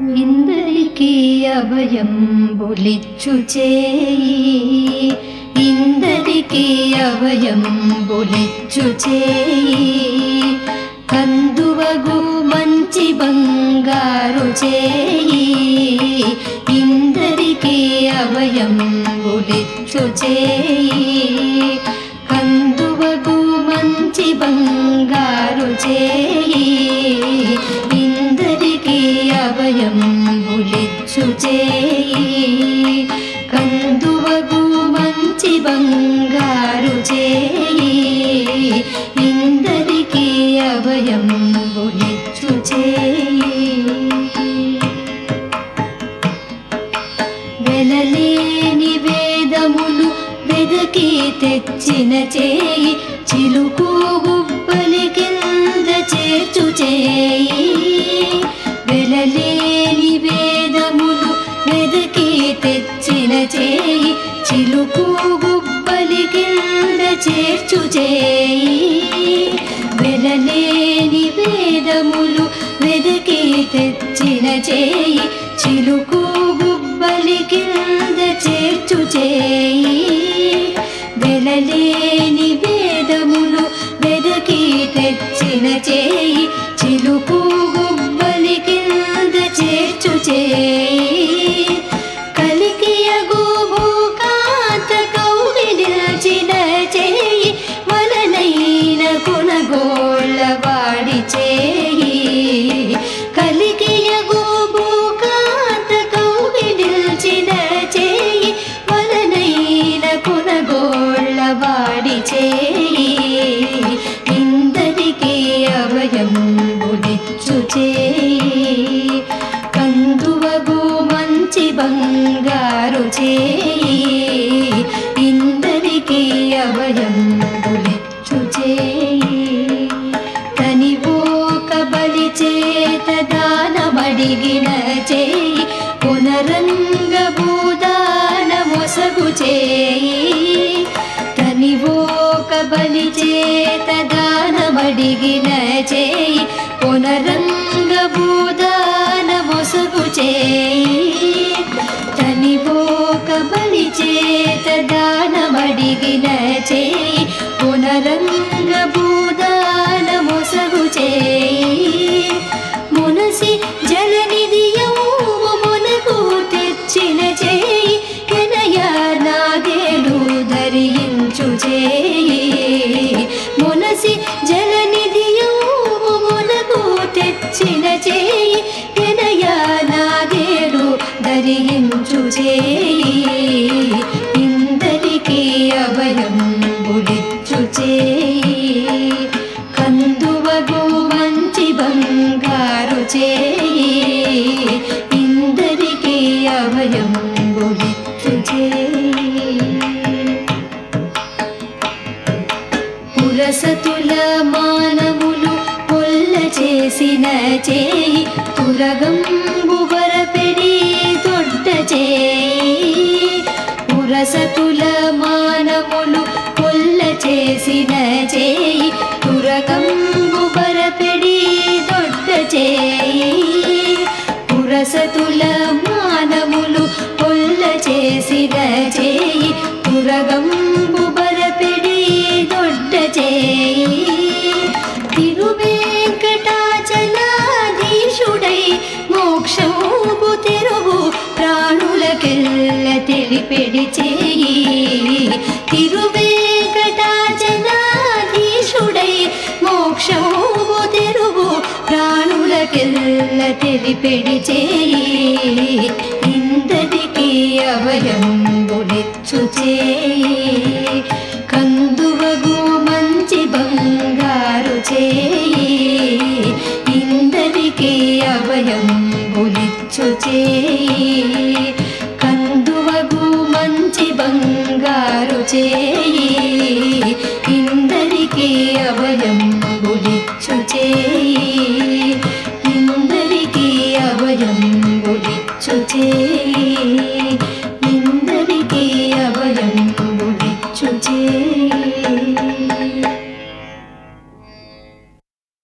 ఇందరికీ అభయం బులిచ్చు చేయి ఇందరికీ అభయం బులిచ్చు చేయి కందువగు మంచి బంగారు చేయి ఇందరికీ అభయం బులిచ్చు చేయి కందువగు మంచి బంగారు చేయి ఇందరికీ అభయం బులిచ్చు చేయి కందువగు మంచి బంగారు చేయి ఇందరికీ అభయం బులిచ్చు చేయి వెలలేని వేదములు వెదకి తెచ్చిన చేయి చిలుకు గుబ్బలి కింద చేర్చు చేయి వెలలేని వేదములు వెదకి తెచ్చిన చేయి చిలుకు గుబ్బలి కింద చేర్చు చేయి వెలలేని వేదములు వెదకి తెచ్చిన చేయి చిలుకు గుబ్బలి కింద చేర్చు చేయి వెలలేని వేదములు వెదకి తెచ్చిన చేయి చిలుకు గుబ్బలి కింద చేర్చు చేయి కలికియగు భూకాంత కౌగిలిచిన చేయి వలనైన కొనగోళ్ళ వాడి చేయి కలికియగు భూకాంత కౌగిలిచిన చేయి వలనైన కొనగోళ్ళ వాడి చేయి ఇందరికీ అభయం బులిచ్చు చేయి కందువగు మంచి బంగారు చేయి ఇందరికీ అభయం బులిచ్చు చేయి తనివోక బలి చేత దానమడిగిన చేయి పునరంగ భూదాన మొసగు చేయి తనివోక బలి చేత దానమడిగిన చేయి పునరంగ భూదాన మొసగు చేయి తనివోక బలి చేత దానమడిగిన చేయి పునరంగ భూదాన మొసగు చేయి మునసి జలనిధియము మునకు తెచ్చిన చేయి ఎనయ నాగేలు ధరించు చేయి మునసి జలనిధియము మునకు తెచ్చిన చేయి ఎనయ నాగేలు ధరించు చేయి ఇందరికీ అభయం బుడిచ్చు చేయి కందువగు మంచి బంగారు చేయి ఇందరికీ అభయం బుడిచ్చు చేయి పురసతుల మానవులు పొల్ల చేసిన చేయి తురగంబు బరపెడి దొడ్డ చేయి పురసతుల మానవులు పొల్ల చేసిన చేయి తురగంబు బరపెడి దొడ్డ చేయి పురసతుల మానవులు పొల్ల చేసిన చేయి తురగంబు బరపెడి దొడ్డ చేయి తిరువేంకటాచలాధీశుడై మోక్షము తెరువు ప్రాణులకెల్ల తెలిపెడి చేయి తిరువేంకటాచలాధీశుడై మోక్షము తెరువు ప్రాణులకెల్ల తెలిపెడి చేయి ఇందరికీ అభయం బులిచ్చు చేయి కందువగు మంచి బంగారు చేయి ఇందరికీ అభయం బులిచ్చు చేయి